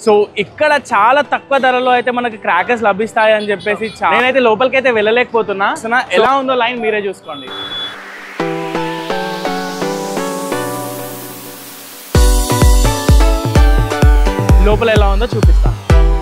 so ఇక్కడ చాలా తక్కువ ధరలో అయితే మనకి క్రాకర్స్ లభిస్తాయి అని చెప్పేసి చా- నేనైతే లోపలికి అయితే వెళ్ళలేకపోతున్నా సో నా- ఎలా ఉందో లైన్ మీరే చూసుకోండి లోపల ఎలా ఉందో చూపిస్తాను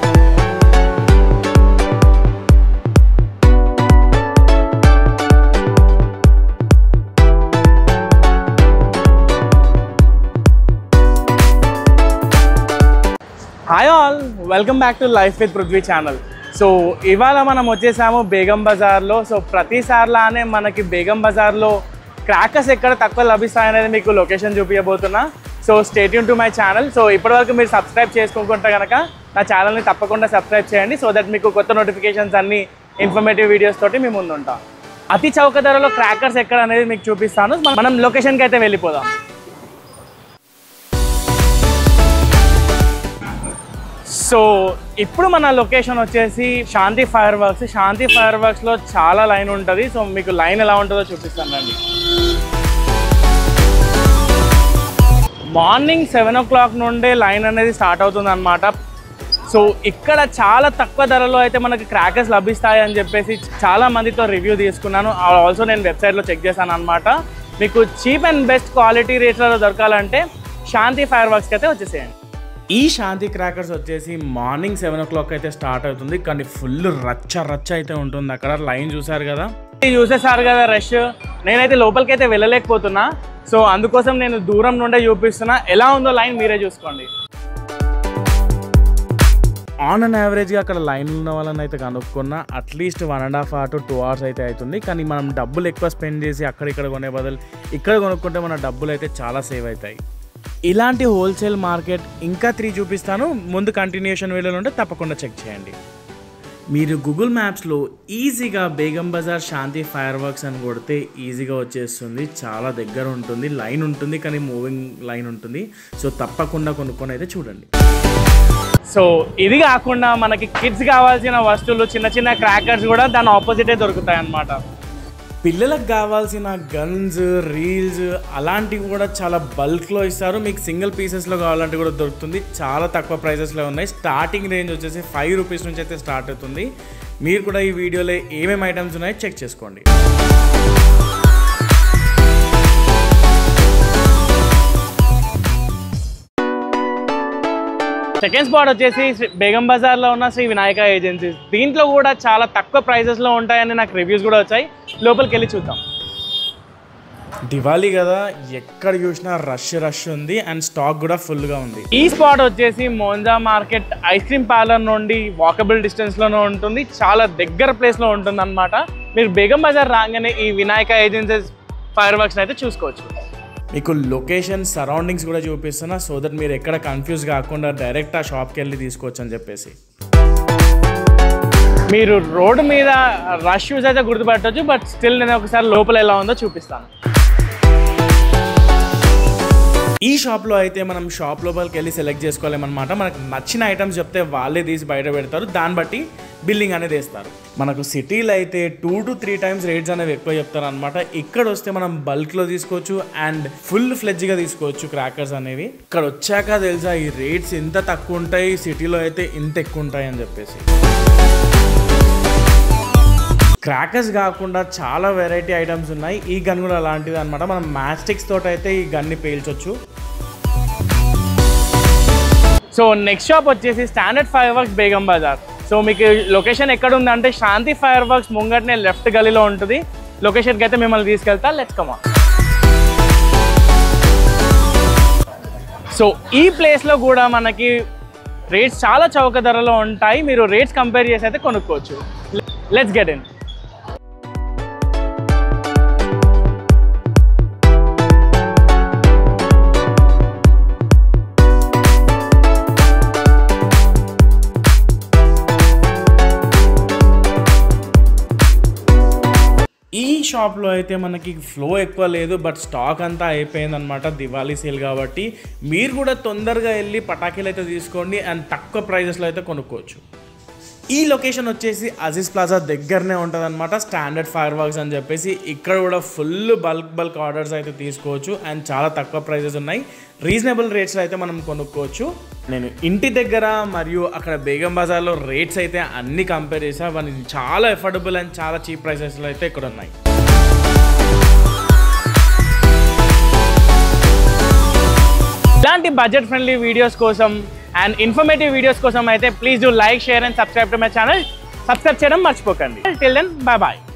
hi all welcome back to life with Prithvi channel so ఇవాళ మనం వచ్చేసాము బేగం బజార్లో సో ప్రతిసారిలానే మనకి బేగం బజార్లో క్రాకర్స్ ఎక్కడ తక్కువ లభిస్తాయనేది మీకు లొకేషన్ చూపించబోతున్నా so stay tuned to my channel so ఇప్పటివరకు మీరు సబ్స్క్రైబ్ చేసుకోకుంటే కనుక నా ఛానల్ని తప్పకుండా సబ్స్క్రైబ్ చేయండి సో దట్ మీకు కొత్త నోటిఫికేషన్స్ అన్ని ఇన్ఫర్మేటివ్ వీడియోస్ తోటి మీ ముందు ఉంటాం అతి చౌక ధరలో క్రాకర్స్ ఎక్కడ అనేది మీకు చూపిస్తాను మనం లొకేషన్కి అయితే వెళ్ళిపోదాం సో ఇప్పుడు మన లొకేషన్ వచ్చేసి Shanti fireworks Shanti fireworks లో చాలా లైన్ ఉంటుంది సో మీకు లైన్ ఎలా ఉంటుందో చూపిస్తాను రండి మార్నింగ్ సెవెన్ ఓ క్లాక్ నుండే లైన్ అనేది స్టార్ట్ అవుతుంది అనమాట సో ఇక్కడ చాలా తక్కువ ధరలో అయితే మనకి క్రాకర్స్ లభిస్తాయి అని చెప్పేసి చాలా మందితో రివ్యూ తీసుకున్నాను ఆల్సో నేను వెబ్సైట్లో చెక్ చేశాను అనమాట మీకు చీప్ అండ్ బెస్ట్ క్వాలిటీ రేట్లలో దొరకాలంటే శాంతి ఫైర్ వర్క్స్కి అయితే వచ్చేసేయండి ఈ శాంతి క్రాకర్స్ వచ్చేసి మార్నింగ్ సెవెన్ ఓ క్లాక్ అయితే స్టార్ట్ అవుతుంది కానీ ఫుల్ రచ్చ రచ్చ అయితే ఉంటుంది అక్కడ లైన్ చూసారు కదా చూసేసారు కదా రష్ నేనైతే లోపలికి అయితే వెళ్ళలేకపోతున్నా సో అందుకోసం నేను దూరం నుండే చూపిస్తున్నా ఎలా ఉందో లైన్ మీరే చూసుకోండి ఆన్ అండ్ యావరేజ్గా అక్కడ లైన్ ఉన్న వాళ్ళని అయితే కనుక్కున్నా atleast one and half hour to two hours అయితే అవుతుంది కానీ మనం డబ్బులు ఎక్కువ స్పెండ్ చేసి అక్కడ ఇక్కడ కొనే బదులు ఇక్కడ కొనుక్కుంటే మన డబ్బులు అయితే చాలా సేవ్ అవుతాయి ఇలాంటి హోల్సేల్ మార్కెట్ ఇంకా త్రీ చూపిస్తాను ముందు కంటిన్యూషన్ వీడియోలో ఉంటే తప్పకుండా చెక్ చేయండి మీరు గూగుల్ మ్యాప్స్లో ఈజీగా బేగం బజార్ శాంతి ఫైర్ వర్క్స్ అని కొడితే ఈజీగా వచ్చేస్తుంది చాలా దగ్గర ఉంటుంది లైన్ ఉంటుంది కానీ మూవింగ్ లైన్ ఉంటుంది సో తప్పకుండా కొనుక్కొని అయితే చూడండి సో ఇది కాకుండా మనకి కిడ్స్ కావాల్సిన వస్తువులు చిన్న చిన్న క్రాకర్స్ కూడా దాని ఆపోజిటే దొరుకుతాయి అన్నమాట పిల్లలకు కావాల్సిన గన్స్ రీల్స్ అలాంటివి కూడా చాలా బల్క్లో ఇస్తారు మీకు సింగిల్ పీసెస్లో కావాలంటే కూడా దొరుకుతుంది చాలా తక్కువ ప్రైసెస్లో ఉన్నాయి స్టార్టింగ్ రేంజ్ వచ్చేసి ఫైవ్ రూపీస్ నుంచి అయితే స్టార్ట్ అవుతుంది మీరు కూడా ఈ వీడియోలో ఏమేమి ఐటమ్స్ ఉన్నాయో చెక్ చేసుకోండి సెకండ్ స్పాట్ వచ్చేసి శ్రీ- బేగం బజార్లో ఉన్న శ్రీ వినాయక ఏజెన్సీస్ దీంట్లో కూడా చాలా తక్కువ ప్రైసెస్లో ఉంటాయని నాకు రివ్యూస్ కూడా వచ్చాయి లోపలికి వెళ్ళి చూద్దాం దివాళీ కదా ఎక్కడ చూసినా రష్ రష్ ఉంది అండ్ స్టాక్ కూడా ఫుల్గా ఉంది ఈ స్పాట్ వచ్చేసి Monda market ice cream parlour నుండి వాకబుల్ డిస్టెన్స్లోనే ఉంటుంది చాలా దగ్గర ప్లేస్లో ఉంటుంది అనమాట మీరు బేగం బజార్ రాగానే ఈ వినాయక ఏజెన్సీస్ ఫైర్ వర్క్స్ అయితే చూసుకోవచ్చు మీకు లొకేషన్ సరౌండింగ్స్ కూడా చూపిస్తున్నా సో దట్ మీరు ఎక్కడ కన్ఫ్యూజ్ కాకుండా డైరెక్ట్ ఆ షాప్కి వెళ్ళి తీసుకోవచ్చు అని చెప్పేసి మీరు రోడ్డు మీద రష్ యూస్ అయితే గుర్తుపట్టవచ్చు బట్ స్టిల్ నేను ఒకసారి లోపల ఎలా ఉందో చూపిస్తాను ఈ షాప్లో అయితే మనం షాప్ లోపలికి వెళ్ళి సెలెక్ట్ చేసుకోలేమన్నమాట మనకు నచ్చిన ఐటమ్స్ చెప్తే వాళ్ళే తీసి బయట పెడతారు దాన్ని బట్టి బిల్లింగ్ అనేది వేస్తారు మనకు సిటీలో అయితే two to three times rates అనేవి ఎక్కువ చెప్తారు అనమాట ఇక్కడ వస్తే మనం బల్క్లో తీసుకోవచ్చు అండ్ ఫుల్ ఫ్లెడ్జ్గా తీసుకోవచ్చు క్రాకర్స్ అనేవి ఇక్కడ వచ్చాక తెలుసా ఈ రేట్స్ ఇంత తక్కువ ఉంటాయి సిటీలో అయితే ఇంత ఎక్కువ ఉంటాయి అని చెప్పేసి క్రాకర్స్ కాకుండా చాలా వెరైటీ ఐటమ్స్ ఉన్నాయి ఈ గన్ కూడా అలాంటిది అనమాట మనం మ్యాచ్ స్టిక్స్ తోటి అయితే ఈ గన్ని పేల్చొచ్చు సో నెక్స్ట్ షాప్ వచ్చేసి standard fireworks Begum Bazaar so మీకు లొకేషన్ ఎక్కడ ఉందంటే శాంతి ఫైర్ వర్క్స్ ముంగట్నే లెఫ్ట్ గలీలో ఉంటుంది లొకేషన్కి అయితే మిమ్మల్ని తీసుకెళ్తా లెట్స్ కమా సో ఈ ప్లేస్లో కూడా మనకి రేట్స్ చాలా చౌక ధరలో ఉంటాయి మీరు రేట్స్ కంపేర్ చేసి అయితే కొనుక్కోవచ్చు లెట్స్ గెట్ ఇన్ ఈ షాప్లో అయితే మనకి ఫ్లో ఎక్కువ లేదు బట్ స్టాక్ అంతా అయిపోయిందనమాట దివాళీ సేల్ కాబట్టి మీరు కూడా తొందరగా వెళ్ళి పటాకీలు అయితే తీసుకోండి అండ్ తక్కువ ప్రైజెస్లో అయితే కొనుక్కోవచ్చు ఈ లొకేషన్ వచ్చేసి అజీజ్ ప్లాజా దగ్గరనే ఉంటుంది అనమాట స్టాండర్డ్ ఫైర్ వర్క్స్ అని చెప్పేసి ఇక్కడ కూడా ఫుల్ బల్క్ బల్క్ ఆర్డర్స్ అయితే తీసుకోవచ్చు అండ్ చాలా తక్కువ ప్రైజెస్ ఉన్నాయి రీజనబుల్ రేట్స్ అయితే మనం కొనుక్కోవచ్చు నేను ఇంటి దగ్గర మరియు అక్కడ బేగం బజార్లో రేట్స్ అయితే అన్ని కంపేర్ చేసా అవన్నీ చాలా ఎఫోర్డబుల్ అండ్ చాలా చీప్ ప్రైసెస్లో అయితే ఇక్కడ ఉన్నాయి ఇలాంటి బడ్జెట్ ఫ్రెండ్లీ వీడియోస్ కోసం అండ్ ఇన్ఫర్మేటివ్ వీడియోస్ కోసం అయితే please do like share and subscribe to my channel subscribe చేయడం మర్చిపోకండి టిల్ దెన్ బాయ్ బాయ్